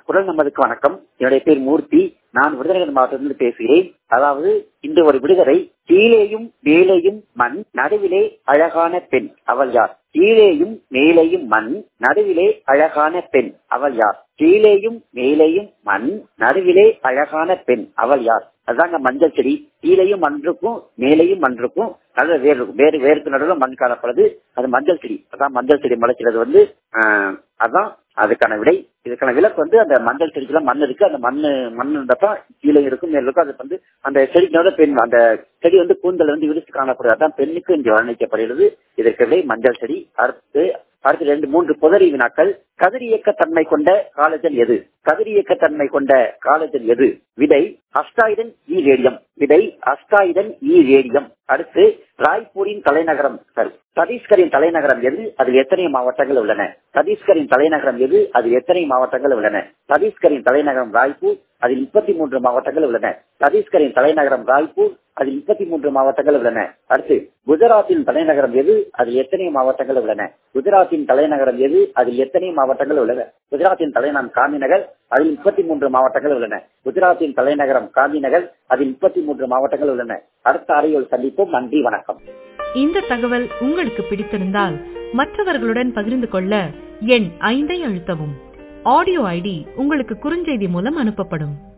குரல் நமதுக்கு வணக்கம் என்னுடைய பேர் மூர்த்தி நான் விருதுநகர் மாவட்டத்திலிருந்து பேசுகிறேன் அதாவது இந்த ஒரு விடுகதை கீழேயும் மேலேயும் மண் நடுவிலே அழகான பெண் அவள் யார் கீழேயும் மேலேயும் மண் நடுவிலே அழகான பெண் அவள் யார் கீழேயும் மேலேயும் மண் நடுவிலே அழகான பெண் அவள் யார் அதாங்க மஞ்சள் செடி கீழேயும் மண் இருக்கும் மேலேயும் மண் இருக்கும் நல்ல வேர் இருக்கும் வேறு வேருக்கு நடுவில் மண் காணப்படுது அது மஞ்சள் செடி அதான் மஞ்சள் செடி முளைக்கிறது வந்து ஆஹ், அதான் அதுக்கான விடை இதுக்கான விளக்கு வந்து அந்த மஞ்சள் செடிக்குள்ள மண் இருக்கு அந்த மண்ணு மண் இருந்தப்ப கீழே இருக்கும் மேல இருக்கும் அது வந்து அந்த செடிக்கு பெண் அந்த செடி வந்து கூந்தல் வந்து விரித்து காணப்படுது அதான் பெண்ணுக்கு இங்கே வர்ணிக்கப்படுகிறது இதற்கு விடை மஞ்சள் செடி அடுத்து அடுத்து ரெண்டு மூன்று புதறி வினாக்கள் கதிரியக்க தன்மை கொண்ட காலஜன் எது கதிரியக்க தன்மை கொண்ட காலஜன் எது விடை அஸ்டாயிடன் இ ரேடியம் விடை அஸ்டாயிடன் இ ரேடியம் அடுத்து ராய்ப்பூரின் தலைநகரம் சரி சத்தீஸ்கரின் தலைநகரம் எது அதில் எத்தனை மாவட்டங்கள் உள்ளன சத்தீஸ்கரின் தலைநகரம் எது அதில் எத்தனை மாவட்டங்கள் உள்ளன சத்தீஸ்கரின் தலைநகரம் ராய்ப்பூர் அதில் முப்பத்தி மூன்று மாவட்டங்கள் உள்ளன சத்தீஸ்கரின் தலைநகரம் ராய்ப்பூர் அதில் முப்பத்தி மூன்று மாவட்டங்கள் உள்ளன அடுத்து குஜராத்தின் தலைநகரம் எது அதில் எத்தனை மாவட்டங்கள் உள்ளன குஜராத்தின் தலைநகரம் எது அதில் எத்தனை மாவட்டங்கள் உள்ளன குஜராத்தின் தலைநகரம் காந்திநகர் அதில் முப்பத்தி மூன்று மாவட்டங்கள் உள்ளன குஜராத்தின் தலைநகரம் காந்திநகர் அதில் முப்பத்தி மூன்று மாவட்டங்கள் உள்ளன அடுத்த அறையில் சந்திப்போம் நன்றி வணக்கம் இந்த தகவல் உங்களுக்கு பிடித்திருந்தால் மற்றவர்களுடன் பகிர்ந்து கொள்ள எண் ஐந்தை அழுத்தவும் ஆடியோ ஐடி உங்களுக்கு குறுஞ்செய்தி மூலம் அனுப்பப்படும்